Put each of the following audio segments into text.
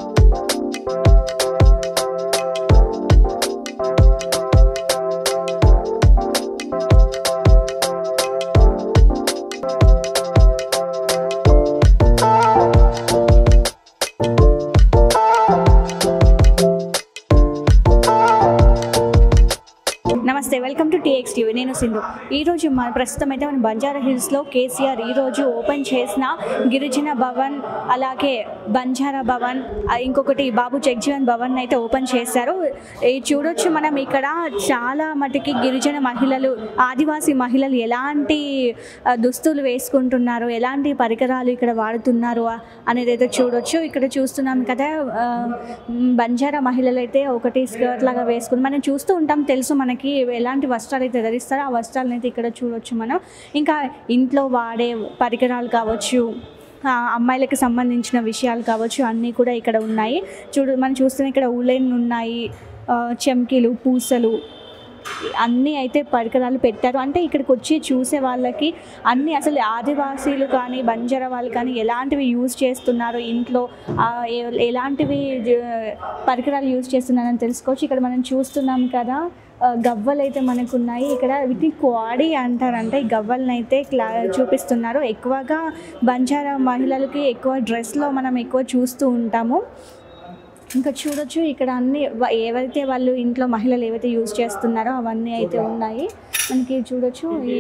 నమస్తే welcome to TX TV నేను సింధు ఈరోజు మన ప్రస్తుతం అయితే మన బంజారా హిల్స్లో కేసీఆర్ ఈరోజు ఓపెన్ చేసిన గిరిజన భవన్ అలాగే బంజారా భవన్ ఆ, ఇంకొకటి బాబు జగ్జీవన్ భవన్ అయితే ఓపెన్ చేశారు ఈ చూడొచ్చు మనం ఇక్కడ చాలా మటుకి గిరిజన మహిళలు ఆదివాసీ మహిళలు ఎలాంటి ఆ, దుస్తులు వేసుకుంటున్నారు ఎలాంటి పరికరాలు ఇక్కడ వాడుతున్నారు ఆ, అనేది అయితే చూడొచ్చు ఇక్కడ చూస్తున్నాం కదా ఆ, మ్, బంజారా మహిళలు అయితే ఒకటి స్కర్ట్ లాగా వేసుకుని మనం చూస్తూ ఉంటాం తెలుసు మనకి ఎలాంటి వస్త్రాలు అయితే ధరిస్తారో ఆ వస్త్రాలను అయితే ఇక్కడ చూడొచ్చు మనం ఇంకా ఇంట్లో వాడే పరికరాలు కావచ్చు ఆ, అమ్మాయిలకు సంబంధించిన విషయాలు కావచ్చు అన్నీ కూడా ఇక్కడ ఉన్నాయి చూడు మనం చూస్తున్న ఇక్కడ ఉలెన్ ఉన్నాయి ఆ, చెమ్కీలు పూసలు అన్నీ అయితే పరికరాలు పెట్టారు అంటే ఇక్కడికి వచ్చి చూసే వాళ్ళకి అన్నీ అసలు ఆదివాసీలు కానీ బంజారా వాళ్ళు కానీ ఎలాంటివి యూజ్ చేస్తున్నారు ఇంట్లో ఆ, ఎ- ఎలాంటివి జ- పరికరాలు యూజ్ చేస్తున్నారని తెలుసుకోవచ్చు ఇక్కడ మనం చూస్తున్నాం కదా ఆ, గవ్వలు అయితే మనకు ఉన్నాయి ఇక్కడ వీటిని క్వాడీ అంటారంట ఈ గవ్వలను అయితే క్లా చూపిస్తున్నారు ఎక్కువగా బంజారా మహిళలకి ఎక్కువ డ్రెస్లో మనం ఎక్కువ చూస్తూ ఉంటాము ఇంకా చూడొచ్చు ఇక్కడ అన్ని వ- ఏవైతే వాళ్ళు ఇంట్లో మహిళలు ఏవైతే యూజ్ చేస్తున్నారో అవన్నీ అయితే ఉన్నాయి మనకి చూడొచ్చు ఈ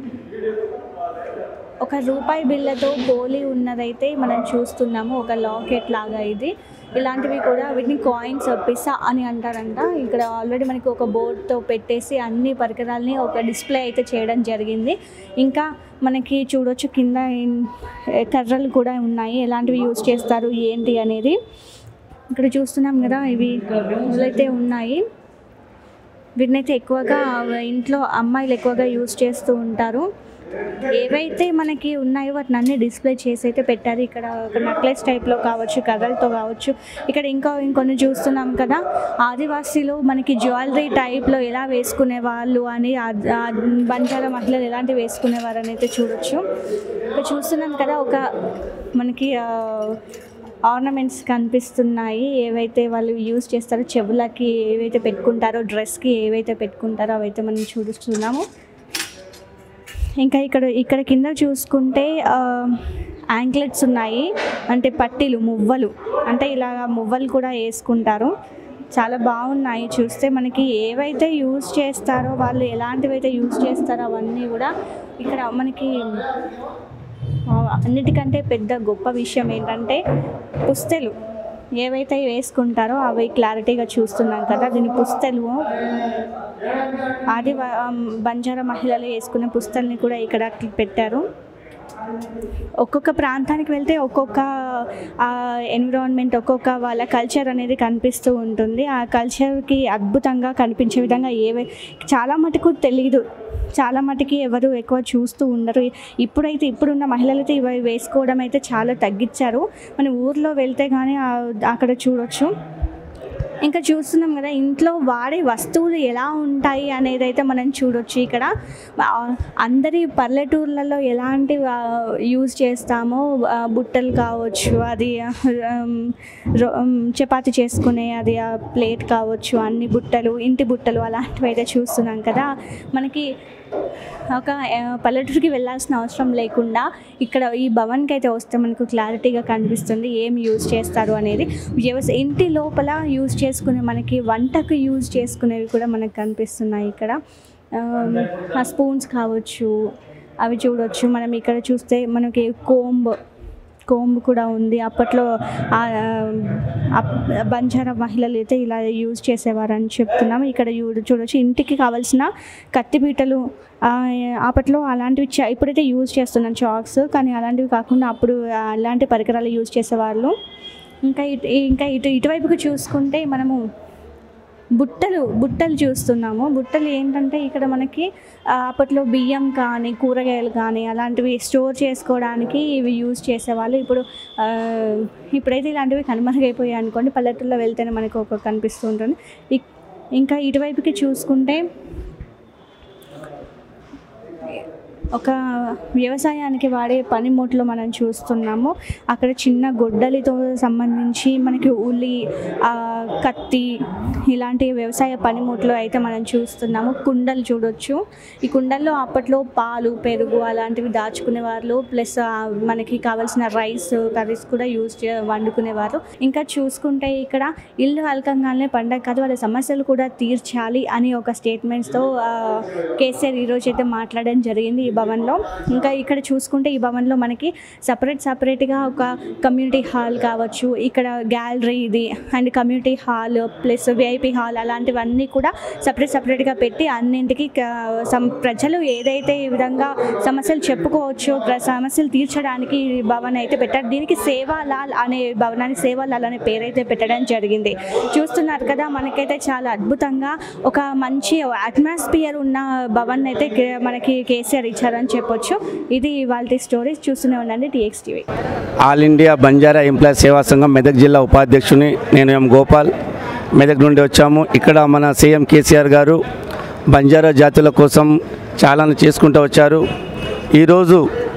ఒక రూపాయి బిళ్ళతో పోలి ఉన్నదైతే మనం చూస్తున్నాము ఒక లాకెట్ లాగా ఇది ఇలాంటివి కూడా వీటిని కాయిన్స్ పిసా అని అంటారంట ఇక్కడ ఆల్రెడీ మనకి ఒక బోర్డ్తో పెట్టేసి అన్ని పరికరాలని ఒక డిస్ప్లే అయితే చేయడం జరిగింది ఇంకా మనకి చూడొచ్చు కింద ఇన్- కర్రలు కూడా ఉన్నాయి ఎలాంటివి యూజ్ చేస్తారు ఏంటి అనేది ఇక్కడ చూస్తున్నాం కదా ఇవి అయితే ఉన్నాయి వీటినైతే ఎక్కువగా ఇంట్లో అమ్మాయిలు ఎక్కువగా యూజ్ చేస్తూ ఉంటారు ఏవైతే మనకి ఉన్నాయో వాటిని అన్ని డిస్ప్లే చేసి అయితే పెట్టారు ఇక్కడ ఒక నెక్లెస్ టైప్లో కావచ్చు కథలతో కావచ్చు ఇక్కడ ఇంకా ఇంకొన్ని చూస్తున్నాం కదా ఆదివాసీలు మనకి జ్యువెలరీ టైప్లో ఎలా వేసుకునే వాళ్ళు అని ఆ- ఆ బంజారా మహిళలు ఎలాంటివి వేసుకునేవారు అని అయితే చూడొచ్చు ఇక్కడ చూస్తున్నాం కదా ఒక మనకి ఆ, ఆర్నమెంట్స్ కనిపిస్తున్నాయి ఏవైతే వాళ్ళు యూజ్ చేస్తారో చెవులకి ఏవైతే పెట్టుకుంటారో డ్రెస్కి ఏవైతే పెట్టుకుంటారో అవైతే మనం చూస్తున్నాము ఇంకా ఇక్కడ ఇక్కడ కింద చూసుకుంటే యాంక్లెట్స్ ఉన్నాయి అంటే పట్టీలు మువ్వలు అంటే ఇలా మువ్వలు కూడా వేసుకుంటారు చాలా బాగున్నాయి చూస్తే మనకి ఏవైతే యూజ్ చేస్తారో వాళ్ళు ఎలాంటివి అయితే యూజ్ చేస్తారో అవన్నీ కూడా ఇక్కడ మనకి ఆ, అన్నిటికంటే పెద్ద గొప్ప విషయం ఏంటంటే పుస్తెలు ఏవైతే వేసుకుంటారో అవి క్లారిటీగా చూస్తున్నాం కదా దీని పుస్తెలు ఆది బంజారా మహిళలు వేసుకునే పుస్తల్ని కూడా ఇక్కడ పెట్టారు ఒక్కొక్క ప్రాంతానికి వెళ్తే ఒక్కొక్క ఎన్విరాన్మెంట్ ఒక్కొక్క వాళ్ళ కల్చర్ అనేది కనిపిస్తూ ఉంటుంది ఆ కల్చర్కి అద్భుతంగా కనిపించే విధంగా ఏవై చాలా మటుకు తెలియదు చాలా మటుకి ఎవరు ఎక్కువ చూస్తూ ఉండరు ఇప్పుడైతే ఇప్పుడున్న మహిళలైతే ఇవి వేసుకోవడం అయితే చాలా తగ్గించారు మన ఊర్లో వెళ్తే కానీ ఆ- అక్కడ చూడొచ్చు ఇంకా చూస్తున్నాం కదా ఇంట్లో వాడే వస్తువులు ఎలా ఉంటాయి అనేది అయితే మనం చూడొచ్చు ఇక్కడ ఆ, అందరి పల్లెటూర్లలో ఎలాంటి యూజ్ చేస్తామో ఆ, బుట్టలు కావచ్చు అది ఆమ్, రొ- ఆమ్, చపాతి చేసుకునే అది ఆ ప్లేట్ కావచ్చు అన్ని బుట్టలు ఇంటి బుట్టలు అలాంటివి అయితే చూస్తున్నాం కదా మనకి ఒక ఆ, పల్లెటూరుకి వెళ్ళాల్సిన అవసరం లేకుండా ఇక్కడ ఈ భవన్కి అయితే వస్తే మనకు క్లారిటీగా కనిపిస్తుంది ఏం యూజ్ చేస్తారు అనేది వ్యవసాయ ఇంటి లోపల యూజ్ చేసుకునే మనకి వంటకు యూజ్ చేసుకునేవి కూడా మనకు కనిపిస్తున్నాయి ఇక్కడ ఆమ్, ఆ స్పూన్స్ కావచ్చు అవి చూడొచ్చు మనం ఇక్కడ చూస్తే మనకి కోంబ్ కోంబ్ కూడా ఉంది అప్పట్లో ఆ, ఆ, బంజారా మహిళలు అయితే ఇలా యూజ్ చేసేవారని చెప్తున్నాం ఇక్కడ యూ- చూడొచ్చు ఇంటికి కావాల్సిన కత్తిపీటలు ఆ, అప్పట్లో అలాంటివి చ- ఇప్పుడైతే యూజ్ చేస్తున్నాం చాక్స్ కానీ అలాంటివి కాకుండా అప్పుడు అలాంటి పరికరాలు యూజ్ చేసేవాళ్ళు ఇంకా ఇటు ఇంకా ఇటు ఇటువైపుకి చూసుకుంటే మనము బుట్టలు బుట్టలు చూస్తున్నాము బుట్టలు ఏంటంటే ఇక్కడ మనకి ఆ, అప్పట్లో బియ్యం కానీ కూరగాయలు కానీ అలాంటివి స్టోర్ చేసుకోవడానికి ఇవి యూజ్ చేసేవాళ్ళు ఇప్పుడు ఆ, ఇప్పుడైతే ఇలాంటివి కనుమరుగైపోయాయి అనుకోండి పల్లెటూరులో వెళ్తేనే మనకు ఒక కనిపిస్తూ ఉంటుంది ఇక్- ఇంకా ఇటువైపుకి చూసుకుంటే ఒక వ్యవసాయానికి వాడే పనిముట్లు మనం చూస్తున్నాము అక్కడ చిన్న గొడ్డలితో సంబంధించి మనకి ఉలి ఆ, కత్తి ఇలాంటి వ్యవసాయ పనిముట్లు అయితే మనం చూస్తున్నాము కుండలు చూడొచ్చు ఈ కుండల్లో అప్పట్లో పాలు పెరుగు అలాంటివి దాచుకునే వాళ్ళు ప్లస్ మనకి కావాల్సిన రైస్ కర్రీస్ కూడా యూజ్ చే వండుకునేవారు ఇంకా చూసుకుంటే ఇక్కడ ఇల్లు అలకంగానే పండగ కాదు వాళ్ళ సమస్యలు కూడా తీర్చాలి అని ఒక స్టేట్మెంట్స్తో కేసీఆర్ ఈరోజు అయితే మాట్లాడడం జరిగింది ఈ భవన్లో ఇంకా ఇక్కడ చూసుకుంటే ఈ భవన్లో మనకి సపరేట్ సపరేట్గా ఒక కమ్యూనిటీ హాల్ కావచ్చు ఇక్కడ గ్యాలరీ ఇది and community hall plus VIP hall అలాంటివన్నీ కూడా సపరేట్ సపరేట్గా పెట్టి అన్నింటికి క- సం- ప్రజలు ఏదైతే ఈ విధంగా సమస్యలు చెప్పుకోవచ్చో ప్ర- సమస్యలు తీర్చడానికి ఈ భవన్ అయితే పెట్టారు దీనికి సేవాలాల్ అనే భవనానికి సేవాలాల్ అనే పేరైతే పెట్టడం జరిగింది చూస్తున్నారు కదా మనకైతే చాలా అద్భుతంగా ఒక మంచి అట్మాస్ఫియర్ ఉన్న భవన్ అయితే కే- మనకి కేసీఆర్ ఇచ్చారని చెప్పొచ్చు ఇది వాళ్ళ స్టోరీస్ చూస్తూనే ఉండండి TX TV all India Banjara employee Seva Sangham Medak జిల్లా ఉపాధ్యక్షుని నేను ఎం గోపాల్ మెదక్ నుండి వచ్చాము ఇక్కడ మన సీఎం కేసీఆర్ గారు బంజారా జాతుల కోసం చాలా చేసుకుంటూ వచ్చారు ఈరోజు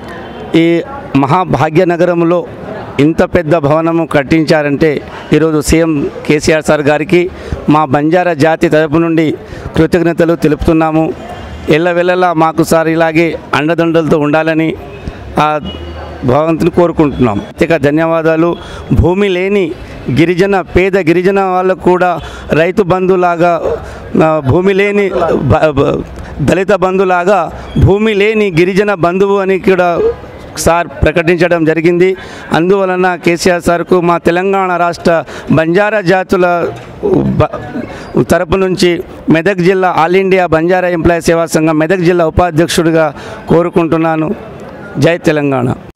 ఈ మహాభాగ్యనగరంలో ఇంత పెద్ద భవనము కట్టించారంటే ఈరోజు సీఎం కేసీఆర్ సార్ గారికి మా బంజారా జాతి తరపు నుండి కృతజ్ఞతలు తెలుపుతున్నాము ఎల్లవెల్లలా మాకు సార్ ఇలాగే అండదండలతో ఉండాలని ఆ భగవంతుని కోరుకుంటున్నాం ఇక ధన్యవాదాలు భూమి లేని గిరిజన పేద గిరిజన వాళ్ళకు కూడా రైతు బంధులాగా ఆ, భూమి లేని బ- బ- దళిత బంధులాగా భూమి లేని గిరిజన బంధువు అని కూడా సార్ ప్రకటించడం జరిగింది అందువలన కేసీఆర్ సార్కు మా తెలంగాణ రాష్ట్ర బంజారా జాతుల బ- తరపు నుంచి మెదక్ జిల్లా ఆల్ ఇండియా బంజారా ఎంప్లాయీ సేవా సంఘం మెదక్ జిల్లా ఉపాధ్యక్షుడిగా కోరుకుంటున్నాను జై తెలంగాణ